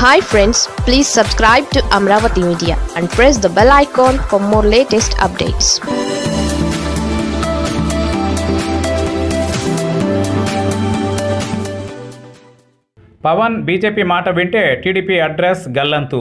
hi friends please subscribe to Amaravati media and press the bell icon for more latest updates Pawan BJP మాట వింటే TDP address గల్లంతు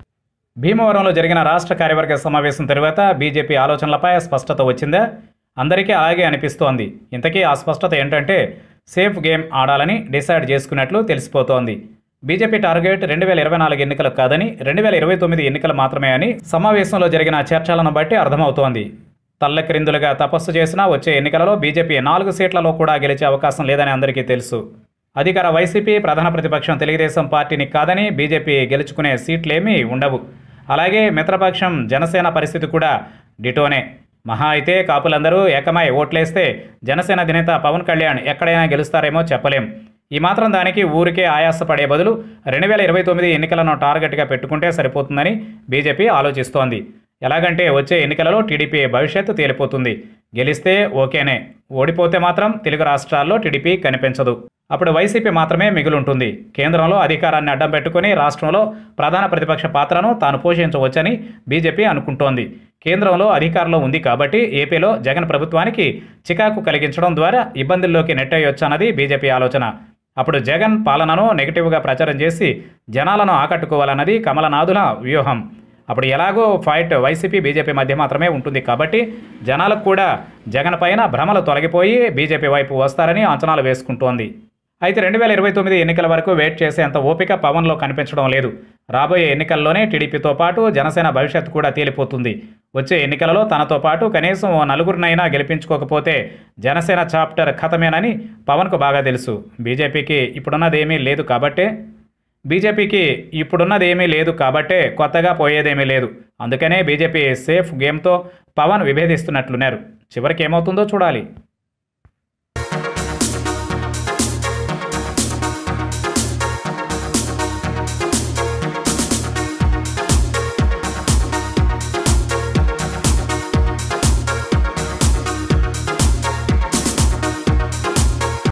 భీమవరంలో జరిగిన రాష్ట్ర కార్యవర్గ సమావేశం తరువాత బీజేపీ ఆలోచనలపై స్పష్టత వచ్చిందా అందరికీ అలాగే అనిపిస్తోంది ఇంతకీ ఆ స్పష్టత ఏంటంటే సేఫ్ గేమ్ ఆడాలని డిసైడ్ చేసుకున్నట్లు తెలిసిపోతోంది బీజేపీ టార్గెట్ రెండు వేల ఇరవై నాలుగు ఎన్నికలు కాదని రెండు వేల ఇరవై తొమ్మిది ఎన్నికలు మాత్రమే అని సమావేశంలో జరిగిన చర్చలను బట్టి అర్థమవుతోంది తల్లక్రిందులుగా తపస్సు చేసినా వచ్చే ఎన్నికలలో బీజేపీ నాలుగు సీట్లలో కూడా గెలిచే అవకాశం లేదని అందరికీ తెలుసు అధికార వైసీపీ ప్రధాన ప్రతిపక్షం తెలుగుదేశం పార్టీని కాదని బీజేపీ గెలుచుకునే సీట్లేమీ ఉండవు అలాగే మిత్రపక్షం జనసేన పరిస్థితి కూడా డిటోనే మహా అయితే కాపులందరూ ఏకమై ఓట్లేస్తే జనసేన అధినేత పవన్ కళ్యాణ్ ఎక్కడైనా గెలుస్తారేమో చెప్పలేం ఈ మాత్రం దానికి ఊరికే ఆయాసపడే బదులు రెండు వేల ఇరవై తొమ్మిది ఎన్నికలను టార్గెట్గా పెట్టుకుంటే సరిపోతుందని బీజేపీ ఆలోచిస్తోంది ఎలాగంటే వచ్చే ఎన్నికలలో టీడీపీ భవిష్యత్తు తేలిపోతుంది గెలిస్తే ఓకేనే ఓడిపోతే మాత్రం తెలుగు రాష్ట్రాల్లో టీడీపీ కనిపించదు అప్పుడు వైసీపీ మాత్రమే మిగులుంటుంది కేంద్రంలో అధికారాన్ని అడ్డం పెట్టుకుని రాష్ట్రంలో ప్రధాన ప్రతిపక్ష పాత్రను తాను పోషించవచ్చని బీజేపీ అనుకుంటోంది కేంద్రంలో అధికారంలో ఉంది కాబట్టి ఏపీలో జగన్ ప్రభుత్వానికి చికాకు కలిగించడం ద్వారా ఇబ్బందుల్లోకి నెట్టేయొచ్చన్నది బీజేపీ ఆలోచన అప్పుడు జగన్ పాలనను నెగిటివ్గా ప్రచారం చేసి జనాలను ఆకట్టుకోవాలన్నది కమలనాథుల వ్యూహం అప్పుడు ఎలాగో ఫైట్ వైసీపీ బీజేపీ మధ్య మాత్రమే ఉంటుంది కాబట్టి జనాలకు కూడా జగన్ పైన భ్రమలు తొలగిపోయి బీజేపీ వైపు వస్తారని అంచనాలు వేసుకుంటోంది అయితే రెండు వేల ఇరవై తొమ్మిది ఎన్నికల వరకు వెయిట్ చేసేంత ఓపిక పవన్లో కనిపించడం లేదు రాబోయే ఎన్నికల్లోనే టీడీపీతో పాటు జనసేన భవిష్యత్తు కూడా తేలిపోతుంది వచ్చే ఎన్నికలలో తనతో పాటు కనీసం ఓ నలుగురినైనా గెలిపించుకోకపోతే జనసేన చాప్టర్ ఖతమేనని పవన్కు బాగా తెలుసు బీజేపీకి ఇప్పుడున్నదేమీ లేదు కాబట్టే బీజేపీకి ఇప్పుడున్నదేమీ లేదు కాబట్టే కొత్తగా పోయేదేమీ లేదు అందుకనే బీజేపీ సేఫ్ గేమ్తో పవన్ విభేదిస్తున్నట్లున్నారు చివరికి ఏమవుతుందో చూడాలి